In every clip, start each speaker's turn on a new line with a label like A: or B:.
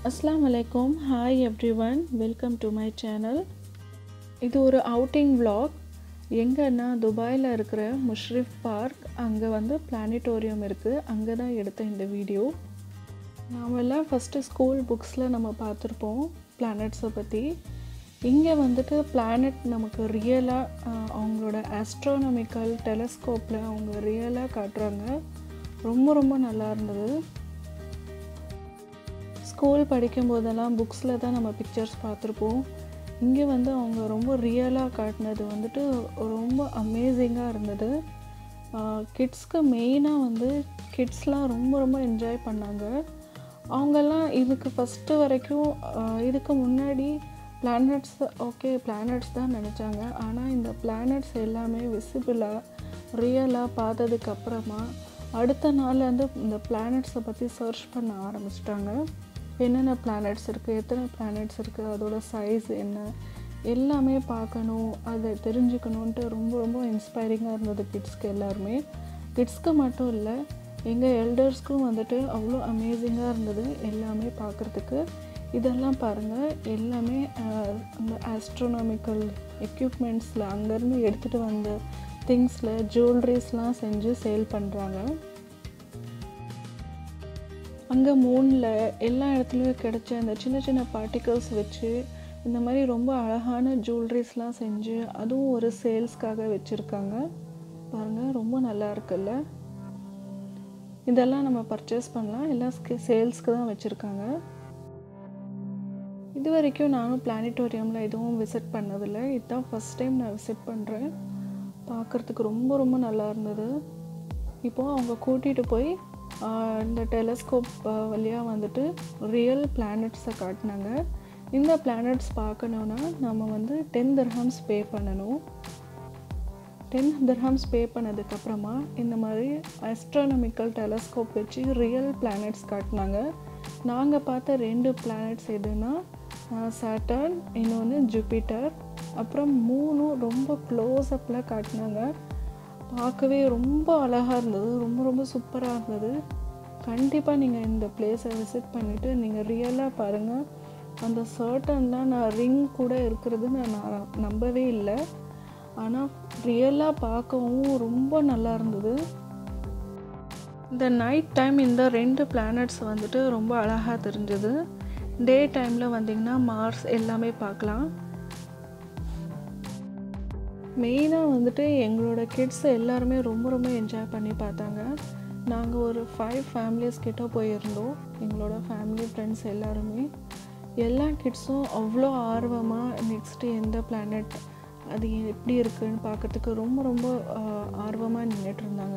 A: அஸ்ஸலாமு அலைக்கும் hi everyone welcome to my channel இது ஒரு அவுட்டிங் vlog எங்கன்னா துபாயில் இருக்கிற முஷ்ரிஃப் பார்க் அங்கே வந்து பிளானிட்டோரியம் இருக்குது அங்கே தான் எடுத்த இந்த வீடியோ நாமெல்லாம் ஃபஸ்ட்டு ஸ்கூல் புக்ஸில் நம்ம பார்த்துருப்போம் பிளானட்ஸை பற்றி இங்கே வந்துட்டு பிளானட் நமக்கு ரியலாக அவங்களோட ஆஸ்ட்ரோனமிக்கல் டெலஸ்கோப்பில் அவங்க ரியலாக காட்டுறாங்க ரொம்ப ரொம்ப நல்லா இருந்தது ஸ்கூல் படிக்கும் போதெல்லாம் புக்ஸில் தான் நம்ம பிக்சர்ஸ் பார்த்துருப்போம் இங்கே வந்து அவங்க ரொம்ப ரியலாக காட்டினது வந்துட்டு ரொம்ப அமேசிங்காக இருந்தது கிட்ஸ்க்கு மெயினாக வந்து கிட்ஸ்லாம் ரொம்ப ரொம்ப என்ஜாய் பண்ணாங்க அவங்கெல்லாம் இதுக்கு ஃபஸ்ட்டு வரைக்கும் ஆஹ் இதுக்கு முன்னாடி பிளானட்ஸ் ஓகே பிளானட்ஸ் தான் நினச்சாங்க ஆனால் இந்த பிளானட்ஸ் எல்லாமே விசிபிளாக ரியலாக பார்த்ததுக்கு அப்புறமா அடுத்த நாள் வந்து இந்த பிளானட்ஸை பற்றி சர்ச் பண்ண ஆரம்பிச்சிட்டாங்க என்னென்ன பிளானட்ஸ் இருக்குது எத்தனை பிளானட்ஸ் இருக்குது அதோட சைஸ் என்ன எல்லாமே பார்க்கணும் அதை தெரிஞ்சுக்கணுன்ட்டு ரொம்ப ரொம்ப இன்ஸ்பைரிங்காக இருந்தது கிட்ஸ்க்கு எல்லாருமே கிட்ஸ்க்கு மட்டும் இல்லை எங்கள் எல்டர்ஸ்க்கும் வந்துட்டு அவ்வளோ அமேசிங்காக இருந்தது எல்லாமே பார்க்குறதுக்கு இதெல்லாம் பாருங்கள் எல்லாமே ஆஹ், அந்த ஆஸ்ட்ரோனாமிக்கல் எக்யூப்மெண்ட்ஸில் அங்கேருந்து எடுத்துகிட்டு வந்த திங்ஸில் ஜுவல்லரிஸ்லாம் செஞ்சு சேல் பண்ணுறாங்க அங்கே மூணில் எல்லா இடத்துலையும் கிடைச்ச அந்த சின்ன சின்ன பார்ட்டிகல்ஸ் வச்சு இந்த மாதிரி ரொம்ப அழகான ஜுவல்லரிஸ்லாம் செஞ்சு அதுவும் ஒரு சேல்ஸ்க்காக வச்சுருக்காங்க பாருங்கள் ரொம்ப நல்லா இருக்குல்ல இதெல்லாம் நம்ம பர்ச்சேஸ் பண்ணலாம் எல்லாம் சேல்ஸ்க்கு தான் வச்சுருக்காங்க இது வரைக்கும் நானும் பிளானிட்டோரியமில் எதுவும் விசிட் பண்ணதில்லை இதுதான் ஃபஸ்ட் டைம் நான் விசிட் பண்ணுறேன் பார்க்குறதுக்கு ரொம்ப ரொம்ப நல்லா இருந்தது இப்போது அவங்க கூட்டிகிட்டு போய் ஆஹ், இந்த டெலஸ்கோப் வழியாக வந்துட்டு ரியல் பிளானட்ஸை காட்டினாங்க இந்த பிளானட்ஸ் பார்க்கணுன்னா நம்ம வந்து டென் திர்ஹம்ஸ் பே பண்ணணும் டென் திர்ஹம்ஸ் பே பண்ணதுக்கப்புறமா இந்த மாதிரி ஆஸ்ட்ரானமிக்கல் டெலஸ்கோப் வச்சு ரியல் பிளானட்ஸ் காட்டினாங்க நாங்கள் பார்த்த ரெண்டு பிளானட்ஸ் எதுனா சாட்டர்ன் இன்னொன்று ஜூபிட்டர் அப்புறம் மூணும் ரொம்ப க்ளோஸ்அப்பில் காட்டினாங்க பார்க்கவே ரொம்ப அழகாக இருந்தது ரொம்ப ரொம்ப சூப்பராக இருந்தது கண்டிப்பாக நீங்கள் இந்த பிளேஸை விசிட் பண்ணிவிட்டு நீங்கள் ரியலாக பாருங்கள் அந்த சர்டன்லாம் நான் ரிங் கூட இருக்கிறது நான் நான் நம்பவே இல்லை ஆனால் ரியலாக பார்க்கவும் ரொம்ப நல்லா இருந்தது இந்த நைட் டைம் இந்த ரெண்டு பிளானட்ஸ் வந்துட்டு ரொம்ப அழகாக தெரிஞ்சது டே டைமில் வந்தீங்கன்னா மார்ஸ் எல்லாமே பார்க்கலாம் மெயினாக வந்துட்டு எங்களோட கிட்ஸ் எல்லாருமே ரொம்ப ரொம்ப என்ஜாய் பண்ணி பார்த்தாங்க நாங்கள் ஒரு ஃபைவ் ஃபேமிலிஸ் கிட்ட போயிருந்தோம் எங்களோட ஃபேமிலி ஃப்ரெண்ட்ஸ் எல்லாருமே எல்லா கிட்ஸும் அவ்வளோ ஆர்வமாக நெக்ஸ்ட்டு எந்த பிளானட் அது எப்படி இருக்குன்னு பார்க்கறதுக்கு ரொம்ப ரொம்ப ஆர்வமாக நின்றுட்டு இருந்தாங்க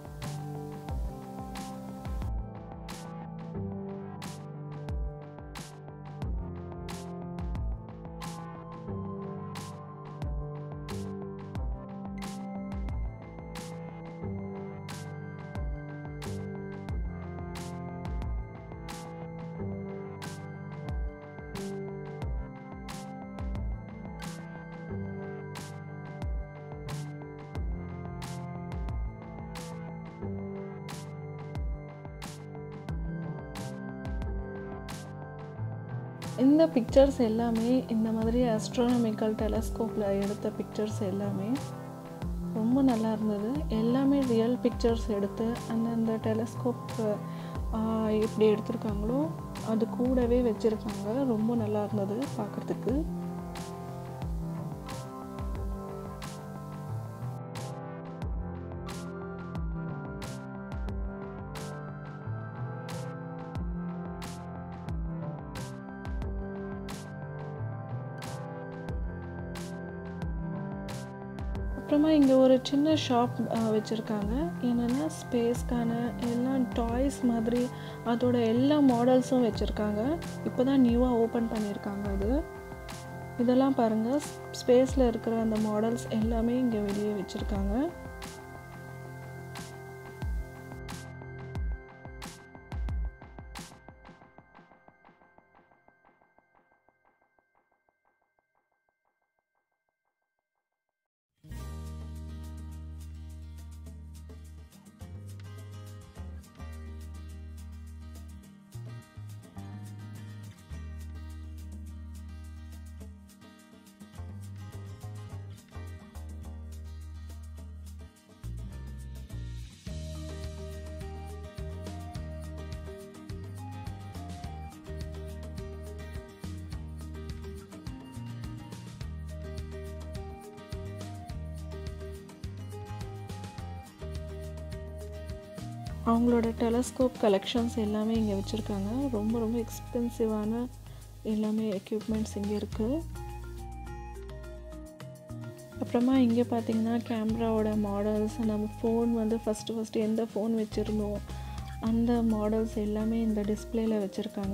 A: இந்த பிக்சர்ஸ் எல்லாமே இந்த மாதிரி ஆஸ்ட்ரானமிக்கல் டெலஸ்கோப்பில் எடுத்த பிக்சர்ஸ் எல்லாமே ரொம்ப நல்லா இருந்தது எல்லாமே ரியல் பிக்சர்ஸ் எடுத்து அந்தந்த டெலஸ்கோப் எப்படி எடுத்திருக்காங்களோ அது கூடவே வச்சுருக்காங்க ரொம்ப நல்லா இருந்தது பார்க்குறதுக்கு அப்புறமா இங்கே ஒரு சின்ன ஷாப் வச்சுருக்காங்க என்னென்னா ஸ்பேஸ்க்கான எல்லா டாய்ஸ் மாதிரி அதோட எல்லா மாடல்ஸும் வச்சுருக்காங்க இப்போ தான் நியூவாக ஓப்பன் பண்ணியிருக்காங்க அது இதெல்லாம் பாருங்கள் ஸ்பேஸில் இருக்கிற அந்த மாடல்ஸ் எல்லாமே இங்கே வெளியே வச்சுருக்காங்க அவங்களோட டெலஸ்கோப் கலெக்ஷன்ஸ் எல்லாமே இங்கே வச்சுருக்காங்க ரொம்ப ரொம்ப எக்ஸ்பென்சிவான எல்லாமே எக்யூப்மெண்ட்ஸ் இங்கே இருக்குது அப்புறமா இங்கே பார்த்தீங்கன்னா கேமராவோட மாடல்ஸ் நம்ம ஃபோன் வந்து ஃபஸ்ட்டு ஃபஸ்ட்டு எந்த ஃபோன் வச்சுருந்தோம் அந்த மாடல்ஸ் எல்லாமே இந்த டிஸ்பிளேல வச்சுருக்காங்க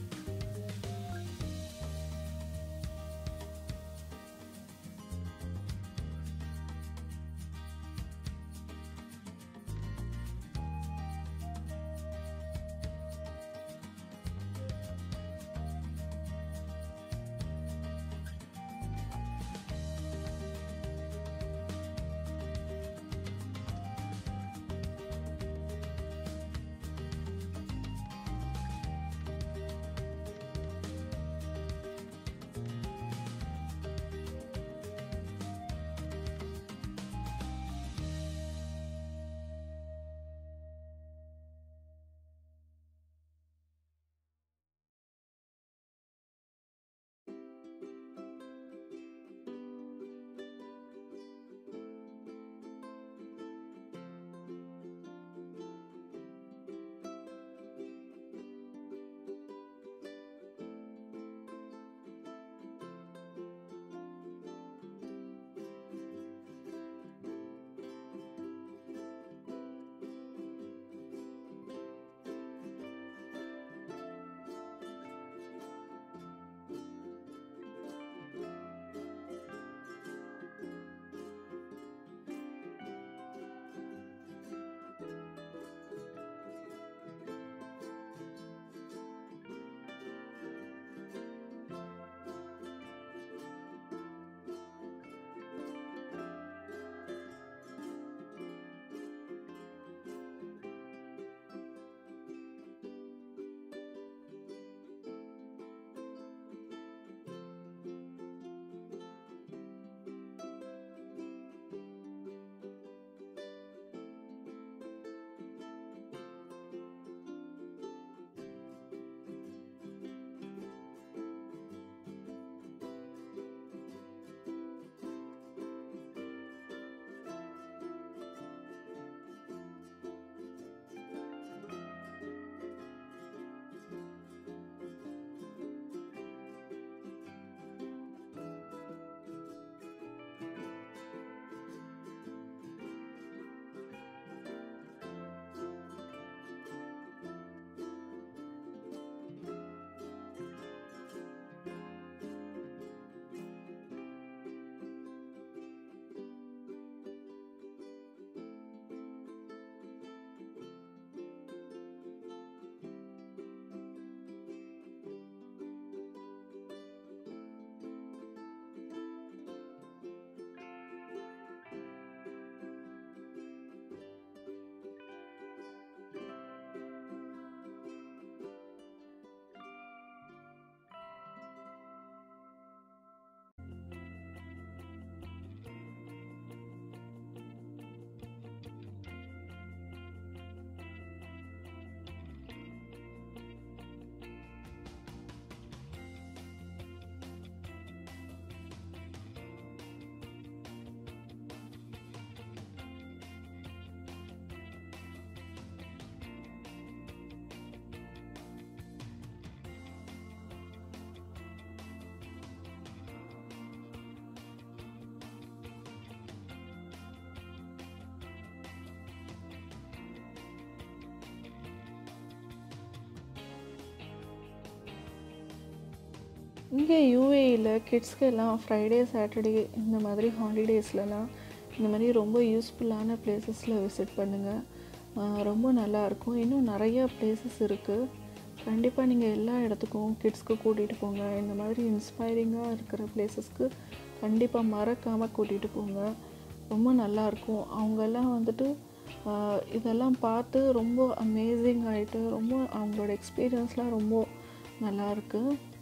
A: இங்கே யூஏயில் கிட்ஸ்க்கு எல்லாம் ஃப்ரைடே சாட்டர்டே இந்த மாதிரி ஹாலிடேஸ்லலாம் இந்த மாதிரி ரொம்ப யூஸ்ஃபுல்லான பிளேசஸில் விசிட் பண்ணுங்கள் ஆஹ் ரொம்ப நல்லாயிருக்கும் இன்னும் நிறைய பிளேசஸ் இருக்குது கண்டிப்பாக நீங்கள் எல்லா இடத்துக்கும் கிட்ஸ்க்கு கூட்டிகிட்டு போங்க இந்த மாதிரி இன்ஸ்பைரிங்காக இருக்கிற பிளேசஸ்க்கு கண்டிப்பாக மறக்காமல் கூட்டிகிட்டு போங்க ரொம்ப நல்லாயிருக்கும் அவங்கெல்லாம் வந்துட்டு ஆஹ் இதெல்லாம் பார்த்து ரொம்ப அமேசிங் ஆகிட்டு ரொம்ப அவங்களோட எக்ஸ்பீரியன்ஸ்லாம் ரொம்ப நல்லாயிருக்கு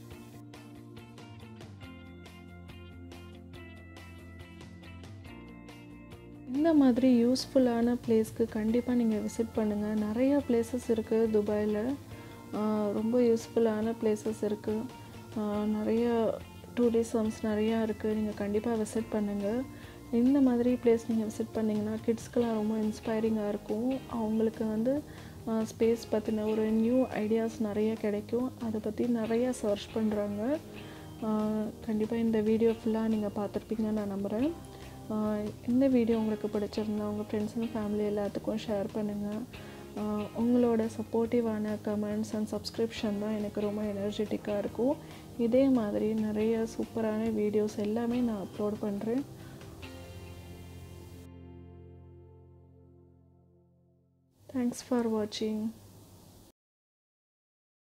A: இந்த மாதிரி யூஸ்ஃபுல்லான பிளேஸ்க்கு கண்டிப்பாக நீங்கள் விசிட் பண்ணுங்கள் நிறைய பிளேசஸ் இருக்குது துபாயில் ரொம்ப யூஸ்ஃபுல்லான பிளேசஸ் இருக்குது நிறைய டூரிசம்ஸ் நிறையா இருக்குது நீங்கள் கண்டிப்பாக விசிட் பண்ணுங்கள் இந்த மாதிரி பிளேஸ் நீங்கள் விசிட் பண்ணிங்கன்னா கிட்ஸ்க்கெலாம் ரொம்ப இன்ஸ்பைரிங்காக இருக்கும் அவங்களுக்கு வந்து ஸ்பேஸ் பற்றின ஒரு நியூ ஐடியாஸ் நிறைய கிடைக்கும் அதை பற்றி நிறையா சர்ச் பண்ணுறாங்க கண்டிப்பாக இந்த வீடியோ ஃபுல்லாக நீங்கள் பார்த்துருப்பீங்கன்னு நான் நம்புகிறேன் இந்த வீடியோ உங்களுக்கு பிடிச்சிருந்தா உங்கள் ஃப்ரெண்ட்ஸ் அண்ட் ஃபேமிலி எல்லாத்துக்கும் ஷேர் பண்ணுங்கள் உங்களோட சப்போர்ட்டிவான கமெண்ட்ஸ் அண்ட் சப்ஸ்கிரிப்ஷன் தான் எனக்கு ரொம்ப எனர்ஜெட்டிக்காக இருக்கும் இதே மாதிரி நிறைய சூப்பரான வீடியோஸ் எல்லாமே நான் அப்லோட் பண்ணுறேன் தேங்க்ஸ் ஃபார் வாட்சிங்